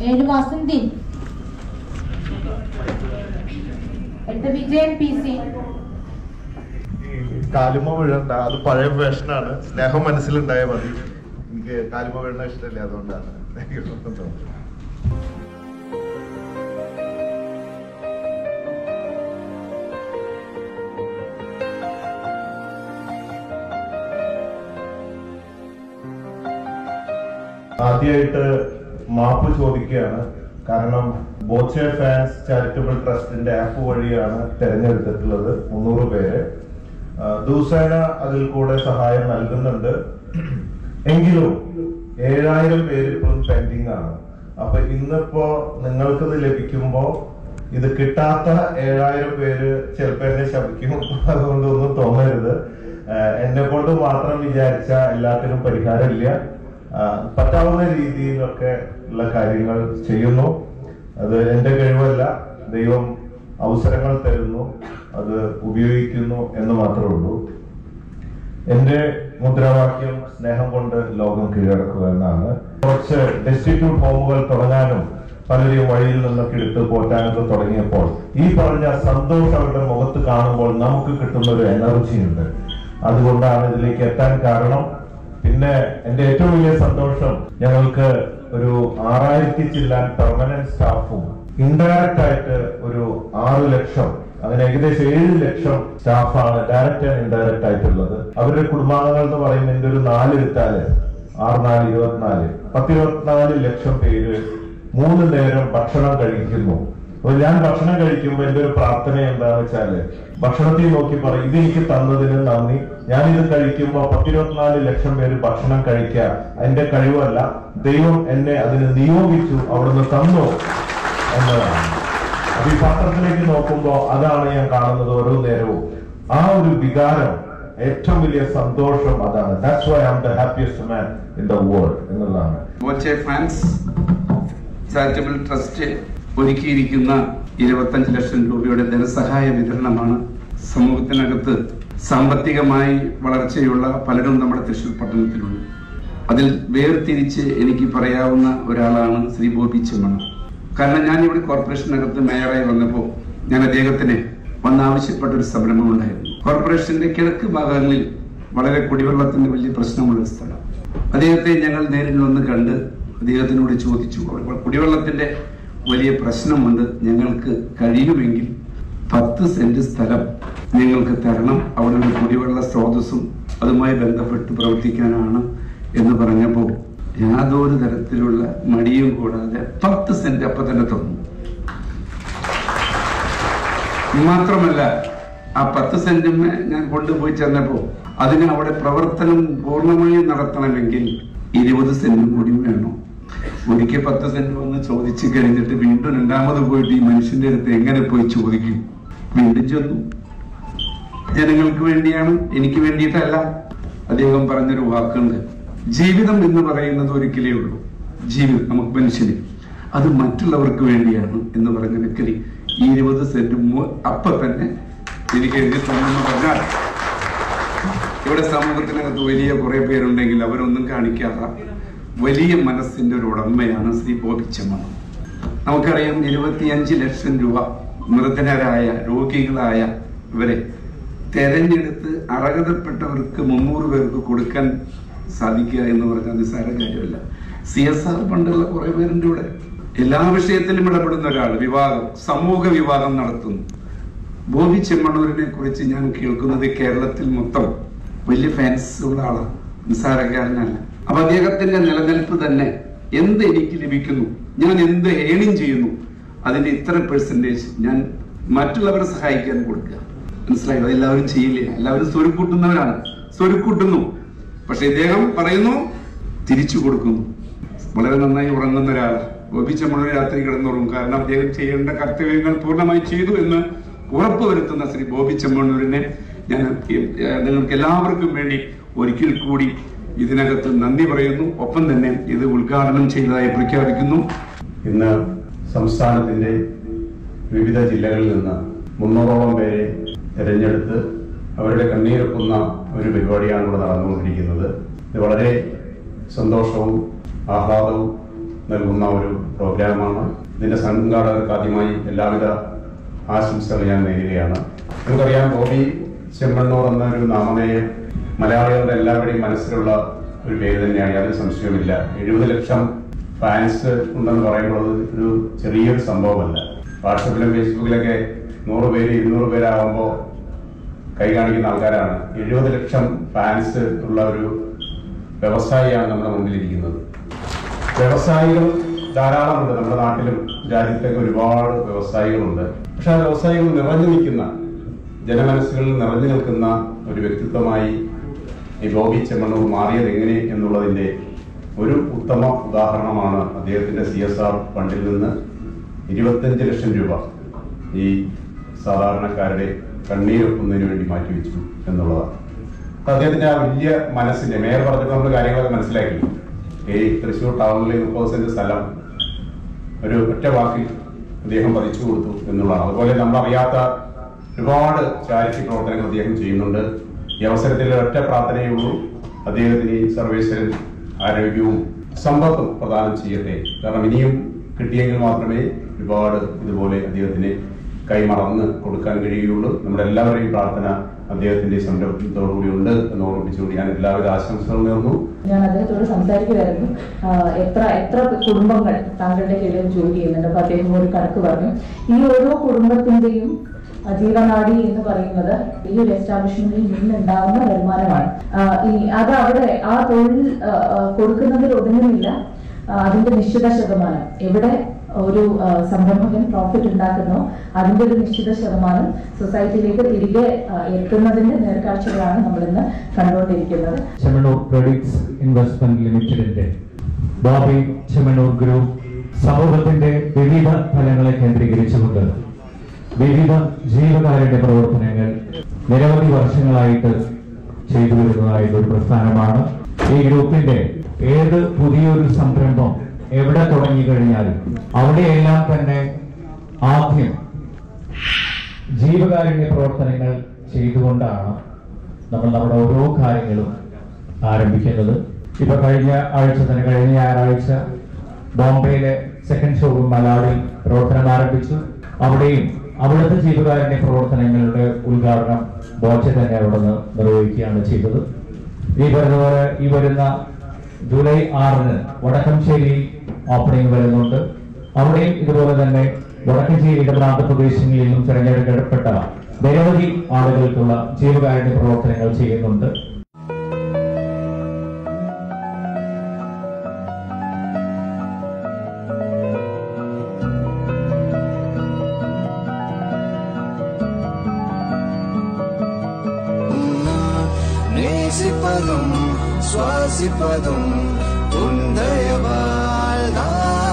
ഏഴ് വാസന്തിൻ എട്ട് Vijayan P C ഈ കാലുമ വീഴണ്ട അത് പഴയ ഫാഷനാണ് സ്നേഹം മനസ്സിലുണ്ടായാൽ മതി എനിക്ക് കാലുമ വീഴണ ഇഷ്ടമില്ല അതുകൊണ്ടാണ് ആദ്യമായിട്ട് മാപ്പ് ചോദിക്കുകയാണ് കാരണം ബോച്ചെ ഫാൻസ് ചാരിറ്റബിൾ ട്രസ്റ്റിന്റെ ആപ്പ് വഴിയാണ് തെരഞ്ഞെടുത്തിട്ടുള്ളത് മുന്നൂറ് പേര് ആ, ദിവസേന അതിൽ കൂടെ സഹായം നൽകുന്നുണ്ട് എങ്കിലും ഏഴായിരം പേര് ഇപ്പോഴും പെൻഡിങ് ആണ് അപ്പൊ ഇന്നിപ്പോ നിങ്ങൾക്കിത് ലഭിക്കുമ്പോ ഇത് കിട്ടാത്ത ഏഴായിരം പേര് ചിലപ്പോ എന്നെ ശപിക്കും അതുകൊണ്ടൊന്നും തോന്നരുത് എന്നെ കൊണ്ട് മാത്രം വിചാരിച്ച എല്ലാത്തിനും പരിഹാരമില്ല ആ, പറ്റാവുന്ന രീതിയിലൊക്കെ ഉള്ള കാര്യങ്ങൾ ചെയ്യുന്നു അത് എന്റെ കഴിവല്ല ദൈവം അവസരങ്ങൾ തരുന്നു അത് ഉപയോഗിക്കുന്നു എന്ന് മാത്രമേ ഉള്ളൂ എന്റെ മുദ്രാവാക്യം സ്നേഹം കൊണ്ട് ലോകം കീഴടക്കുക എന്നാണ് കുറച്ച് ഡെസ്റ്റിറ്റ്യൂട്ട് ഹോമുകൾ തുടങ്ങാനും പലരെയും വഴിയിൽ നിന്നൊക്കെ എടുത്ത് പോറ്റാനൊക്കെ തുടങ്ങിയപ്പോൾ ഈ പറഞ്ഞ സന്തോഷം അവരുടെ മുഖത്ത് കാണുമ്പോൾ നമുക്ക് കിട്ടുന്ന ഒരു എനർജി ഉണ്ട് അതുകൊണ്ടാണ് ഇതിലേക്ക് എത്താൻ കാരണം പിന്നെ എന്റെ ഏറ്റവും വലിയ സന്തോഷം ഞങ്ങൾക്ക് ഒരു ആറായിരത്തി ചില്ലാൻ പെർമനന്റ് സ്റ്റാഫും ഇൻഡയറക്റ്റ് ആയിട്ട് ഒരു ആറ് ലക്ഷം അങ്ങനെ ഏകദേശം ഏഴ് ലക്ഷം സ്റ്റാഫാണ് ഡയറക്റ്റ് ആൻഡ് ഇൻഡയറക്റ്റ് ആയിട്ടുള്ളത് അവരുടെ കുടുംബാംഗങ്ങൾ എന്ന് പറയുന്നത് എന്റെ ഒരു നാല് എടുത്താല് ആറ് നാല് ഇരുപത്തിനാല് പത്തിരുപത്തിനാല് ലക്ഷം പേര് മൂന്ന് നേരം ഭക്ഷണം കഴിക്കുന്നു അപ്പൊ ഞാൻ ഭക്ഷണം കഴിക്കുമ്പോൾ എന്റെ ഒരു പ്രാർത്ഥന എന്താന്ന് വെച്ചാല് ഭക്ഷണത്തിൽ നോക്കി പറയും ഇത് എനിക്ക് തന്നതിന് നന്ദി ഞാൻ ഇത് കഴിക്കുമ്പോൾ പത്തിരുപത്തിനാല് ലക്ഷം പേര് ഭക്ഷണം കഴിക്കുക എന്റെ കഴിവല്ല ദൈവം എന്നെ അതിന് നിയോഗിച്ചു അവിടുന്ന് തന്നു എന്നതാണ് അപ്പൊ ഈ പത്രത്തിലേക്ക് നോക്കുമ്പോ അതാണ് ഞാൻ കാണുന്നത് ഓരോ നേരവും ആ ഒരു വികാരം ഏറ്റവും വലിയ സന്തോഷം അതാണ് that's why am the happiest man in the world എന്നുള്ളതാണ് ബോച്ചെ ഫാൻസ് ചാരിറ്റബിൾ ട്രസ്റ്റ് ഒരുക്കിയിരിക്കുന്ന ഇരുപത്തഞ്ച് ലക്ഷം രൂപയുടെ ധനസഹായ വിതരണമാണ് സമൂഹത്തിനകത്ത് സാമ്പത്തികമായി വളർച്ചയുള്ള പലരും നമ്മുടെ തൃശ്ശൂർ പട്ടണത്തിലുണ്ട് അതിൽ വേർതിരിച്ച് എനിക്ക് പറയാവുന്ന ഒരാളാണ് ശ്രീ ബോബി ചെമ്മണ കാരണം ഞാൻ ഇവിടെ കോർപ്പറേഷനകത്ത് മേയറായി വന്നപ്പോൾ ഞാൻ അദ്ദേഹത്തിന് വന്ന് ആവശ്യപ്പെട്ട ഒരു സംരംഭം ഉണ്ടായിരുന്നു കോർപ്പറേഷന്റെ കിഴക്ക് ഭാഗങ്ങളിൽ വളരെ കുടിവെള്ളത്തിന് വലിയ പ്രശ്നമുള്ള ഒരു സ്ഥലം അദ്ദേഹത്തെ ഞങ്ങൾ നേരിൽ ഒന്ന് കണ്ട് അദ്ദേഹത്തിനോട് ചോദിച്ചു "അവിടെ കുടിവെള്ളത്തിന്റെ വലിയ പ്രശ്നമുണ്ട് ഞങ്ങൾക്ക് കഴിയുമെങ്കിൽ പത്ത് സെന്റ് സ്ഥലം ഞങ്ങൾക്ക് തരണം അവിടെ ഒരു കുടിവെള്ള സ്രോതസ്സും അതുമായി ബന്ധപ്പെട്ട് പ്രവർത്തിക്കാനാണ് എന്ന് പറഞ്ഞപ്പോൾ യാതൊരു തരത്തിലുള്ള മടിയും കൂടാതെ പത്ത് സെന്റ് അപ്പൊ തന്നെ തന്നു മാത്രമല്ല ആ പത്ത് സെന്റുമേ ഞാൻ കൊണ്ടുപോയി ചെന്നപ്പോ അതിന് അവിടെ പ്രവർത്തനം പൂർണ്ണമായും നടത്തണമെങ്കിൽ ഇരുപത് സെന്റും കൂടി വേണം ഒരിക്കൽ പത്ത് സെന്റ് വന്ന് ചോദിച്ചു കഴിഞ്ഞിട്ട് വീണ്ടും രണ്ടാമത് പോയിട്ട് ഈ മനുഷ്യന്റെ അടുത്ത് എങ്ങനെ പോയി ചോദിക്കും വീണ്ടും ചെന്നു ജനങ്ങൾക്ക് വേണ്ടിയാണ് എനിക്ക് വേണ്ടിയിട്ടല്ല അദ്ദേഹം പറഞ്ഞൊരു വാക്കുണ്ട് ജീവിതം എന്ന് പറയുന്നത് ഒരിക്കലേ ഉള്ളൂ ജീവിതം നമുക്ക് മനുഷ്യന് അത് മറ്റുള്ളവർക്ക് വേണ്ടിയാണ് എന്ന് പറഞ്ഞ വ്യക്തി ഈ ഇരുപത് സെന്റ് മു- അപ്പൊ തന്നെ എനിക്ക് എഴുതി തന്നെന്ന് പറഞ്ഞാൽ ഇവിടെ സമൂഹത്തിനകത്ത് വലിയ കുറെ പേരുണ്ടെങ്കിൽ അവരൊന്നും കാണിക്കാത്ത വലിയ മനസ്സിന്റെ ഒരു ഉടമയാണ് ശ്രീ ബോബി ചെമ്മണ്ണ നമുക്കറിയാം ഇരുപത്തിയഞ്ച് ലക്ഷം രൂപ മൃതനരായ രോഗികളായ ഇവരെ തെരഞ്ഞെടുത്ത് അർഹതപ്പെട്ടവർക്ക് മുന്നൂറ് പേർക്ക് കൊടുക്കാൻ സാധിക്കുക എന്ന് പറഞ്ഞാൽ നിസ്സാര കാര്യമല്ല സി എസ് ആർ ഫണ്ടുള്ള കുറെ പേരുണ്ട് ഇവിടെ എല്ലാ വിഷയത്തിലും ഇടപെടുന്ന ഒരാൾ വിവാഹം സമൂഹ വിവാഹം നടത്തുന്നു ബോബി ചെമ്മണ്ണൂരിനെ കുറിച്ച് ഞാൻ കേൾക്കുന്നത് കേരളത്തിൽ മൊത്തം വലിയ ഫാൻസ് ഉള്ള ആളാണ് നിസ്സാരക്കാരനല്ല അപ്പൊ അദ്ദേഹത്തിന്റെ നിലനിൽപ്പ് തന്നെ എന്ത് എനിക്ക് ലഭിക്കുന്നു ഞാൻ എന്ത് ഏണിങ് ചെയ്യുന്നു അതിന്റെ ഇത്ര പെർസെന്റേജ് ഞാൻ മറ്റുള്ളവരെ സഹായിക്കാൻ കൊടുക്കുക മനസ്സിലായോ അതെല്ലാവരും ചെയ്യില്ല എല്ലാവരും സ്വരുക്കൂട്ടുന്നവരാണ് സ്വരുക്കൂട്ടുന്നു പക്ഷെ ഇദ്ദേഹം പറയുന്നു തിരിച്ചു കൊടുക്കുന്നു വളരെ നന്നായി ഉറങ്ങുന്ന ഒരാൾ ബോബി ചെമ്മണ്ണൂർ രാത്രി കിടന്നുറങ്ങും കാരണം അദ്ദേഹം ചെയ്യേണ്ട കർത്തവ്യങ്ങൾ പൂർണ്ണമായി ചെയ്തു എന്ന് ഉറപ്പുവരുത്തുന്ന ശ്രീ ബോബി ചെമ്മണ്ണൂരിനെ ഞാൻ ഏഹ്, നിങ്ങൾക്ക് എല്ലാവർക്കും വേണ്ടി ഒരിക്കൽ കൂടി ഇതിനകത്ത് നന്ദി പറയുന്നു ഒപ്പം തന്നെ ഇത് ഉദ്ഘാടനം ചെയ്തതായി പ്രഖ്യാപിക്കുന്നു ഇന്ന് സംസ്ഥാനത്തിന്റെ വിവിധ ജില്ലകളിൽ നിന്ന് മുന്നൂറോളം പേരെ തിരഞ്ഞെടുത്ത് അവരുടെ കണ്ണീരൊക്കുന്ന ഒരു പരിപാടിയാണ് ഇവിടെ നടന്നുകൊണ്ടിരിക്കുന്നത് ഇത് വളരെ സന്തോഷവും ആഹ്ലാദവും നൽകുന്ന ഒരു പ്രോഗ്രാമാണ് ഇതിന്റെ സംഘാടകർക്ക് ആദ്യമായി എല്ലാവിധ ആശംസകൾ ഞാൻ നേരുകയാണ് നമുക്കറിയാം ബോബി ചെമ്മണ്ണൂർ എന്ന ഒരു നാമധേയം മലയാളികളുടെ എല്ലാവരുടെയും മനസ്സിലുള്ള ഒരു പേര് തന്നെയാണ് യാതൊരു സംശയവുമില്ല എഴുപത് ലക്ഷം ഫാൻസ് ഉണ്ടെന്ന് പറയുമ്പോൾ അത് ഒരു ചെറിയൊരു സംഭവമല്ല വാട്സപ്പിലും ഫേസ്ബുക്കിലൊക്കെ നൂറ് പേര് ഇരുന്നൂറ് പേരാകുമ്പോൾ കൈ കാണിക്കുന്ന ആൾക്കാരാണ് എഴുപത് ലക്ഷം ഫാൻസ് ഉള്ള ഒരു വ്യവസായിയാണ് നമ്മുടെ മുമ്പിലിരിക്കുന്നത് വ്യവസായികൾ ധാരാളമുണ്ട് നമ്മുടെ നാട്ടിലും രാജ്യത്തൊക്കെ ഒരുപാട് വ്യവസായികളുണ്ട് പക്ഷെ ആ വ്യവസായികൾ നിറഞ്ഞു നിൽക്കുന്ന ജനമനസ്സുകളിൽ നിറഞ്ഞു നിൽക്കുന്ന ഒരു വ്യക്തിത്വമായി ഈ ബോബി ചെമ്മണ്ണൂർ മാറിയത് എങ്ങനെ എന്നുള്ളതിന്റെ ഒരു ഉത്തമ ഉദാഹരണമാണ് അദ്ദേഹത്തിന്റെ സി എസ് ആർ ഫണ്ടിൽ നിന്ന് ഇരുപത്തഞ്ച് ലക്ഷം രൂപ ഈ സാധാരണക്കാരുടെ കണ്ണീരൊക്കുന്നതിന് വേണ്ടി മാറ്റിവെച്ചു എന്നുള്ളതാണ് അപ്പൊ അദ്ദേഹത്തിന്റെ ആ വലിയ മനസ്സിന്റെ മേയർ പറഞ്ഞപ്പോൾ നമ്മൾ കാര്യങ്ങളൊക്കെ മനസ്സിലാക്കി ഈ തൃശ്ശൂർ ടൗണിലെ മുപ്പത് സെന്റ് സ്ഥലം ഒരു ഒറ്റ വാക്കിൽ അദ്ദേഹം പതിച്ചു കൊടുത്തു എന്നുള്ളതാണ് അതുപോലെ നമ്മൾ അറിയാത്ത ഒരുപാട് ചാരിറ്റി പ്രവർത്തനങ്ങൾ അദ്ദേഹം ചെയ്യുന്നുണ്ട് ഈ അവസരത്തിൽ ഒറ്റ പ്രാർത്ഥനയേ ഉള്ളൂ അദ്ദേഹത്തിന് ഈ സർവേശ്വരൻ ആരോഗ്യവും സമ്പത്തും പ്രദാനം ചെയ്യട്ടെ കാരണം ഇനിയും കിട്ടിയെങ്കിൽ മാത്രമേ ഒരുപാട് ഇതുപോലെ അദ്ദേഹത്തിന് കൈമറന്ന് കൊടുക്കാൻ കഴിയുകയുള്ളൂ നമ്മുടെ എല്ലാവരുടെയും പ്രാർത്ഥന അദ്ദേഹത്തിന്റെ സംരംഭത്തോടുകൂടി ഉണ്ട് എന്ന് ഓർമ്മിപ്പിച്ചുകൊണ്ട് ഞാൻ എല്ലാവിധ ആശംസകൾ നേർന്നു ഞാൻ അദ്ദേഹത്തോട് സംസാരിക്കുമായിരുന്നു ആ, എത്ര എത്ര കുടുംബങ്ങൾ താങ്കളുടെ കീഴിൽ ജോലി ചെയ്യുന്നുണ്ട് അപ്പൊ അദ്ദേഹം ഒരു കണക്ക് പറഞ്ഞു ഈ ഓരോ കുടുംബത്തിന്റെയും ആ, ജീവനാഡി എന്ന് പറയുന്നത് ഈ ഒരു എസ്റ്റാബ്ലിഷ്മെന്റിൽ നിന്നുണ്ടാകുന്ന വരുമാനമാണ് ആ, ഈ അത് അവിടെ ആ തൊഴിൽ ആ, ആ, കൊടുക്കുന്നതിൽ ഒതുങ്ങുന്നില്ല ആ, അതിന്റെ നിശ്ചിത ശതമാനം എവിടെ ഒരു ആ, സംരംഭകൻ പ്രോഫിറ്റ് ഉണ്ടാക്കുന്നോ അതിന്റെ ഒരു നിശ്ചിത ശതമാനം സൊസൈറ്റിയിലേക്ക് തിരികെ ആ, എത്തുന്നതിന്റെ നേർക്കാഴ്ചകളാണ് നമ്മളിന്ന് കണ്ടുകൊണ്ടിരിക്കുന്നത് ചെമ്മണ്ണൂർ ക്രെഡിറ്റ്സ് ഇൻവെസ്റ്റ്മെന്റ് ലിമിറ്റഡിന്റെ ബോബി ചെമ്മണ്ണൂർ ഗ്രൂപ്പ് സമൂഹത്തിന്റെ വിവിധ ഫലങ്ങളെ കേന്ദ്രീകരിച്ചുകൊണ്ട് വിവിധ ജീവകാരുടെ പ്രവർത്തനങ്ങൾ നിരവധി വർഷങ്ങളായിട്ട് ചെയ്തു വരുന്നതായിട്ടുള്ള ഒരു പ്രസ്ഥാനമാണ് ഈ ഗ്രൂപ്പിന്റെ ഏത് പുതിയൊരു സംരംഭം എവിടെ തുടങ്ങി കഴിഞ്ഞാലും അവിടെയെല്ലാം തന്നെ ആദ്യം ജീവകാരുണ്യ പ്രവർത്തനങ്ങൾ ചെയ്തുകൊണ്ടാണ് നമ്മൾ നമ്മുടെ ഓരോ കാര്യങ്ങളും ആരംഭിക്കുന്നത് ഇപ്പൊ കഴിഞ്ഞ ആഴ്ച തന്നെ കഴിഞ്ഞ ഞായറാഴ്ച ബോംബെയിലെ സെക്കൻഡ് ഷോറൂം മലാഡിൽ പ്രവർത്തനം ആരംഭിച്ചു അവിടെയും അവിടുത്തെ ജീവകാരുണ്യ പ്രവർത്തനങ്ങളുടെ ഉദ്ഘാടനം ബോച്ച തന്നെ അവിടെ നിന്ന് നിർവഹിക്കുകയാണ് ചെയ്തത് ഈ പറഞ്ഞ പോലെ ഈ വരുന്ന ജൂലൈ ആറിന് വടക്കംശ്ശേരിയിൽ ഓപ്പണിംഗ് വരുന്നുണ്ട് അവിടെയും ഇതുപോലെ തന്നെ വടക്കഞ്ചേരിയുടെ പ്രാന്തപ്രദേശങ്ങളിൽ നിന്നും തിരഞ്ഞെടുക്കപ്പെട്ട നിരവധി ആളുകൾക്കുള്ള ജീവകാരുണ്യ പ്രവർത്തനങ്ങൾ ചെയ്യുന്നുണ്ട് நேசிப்பதும் சுவாசிப்பதும் உந்தயவால் தான்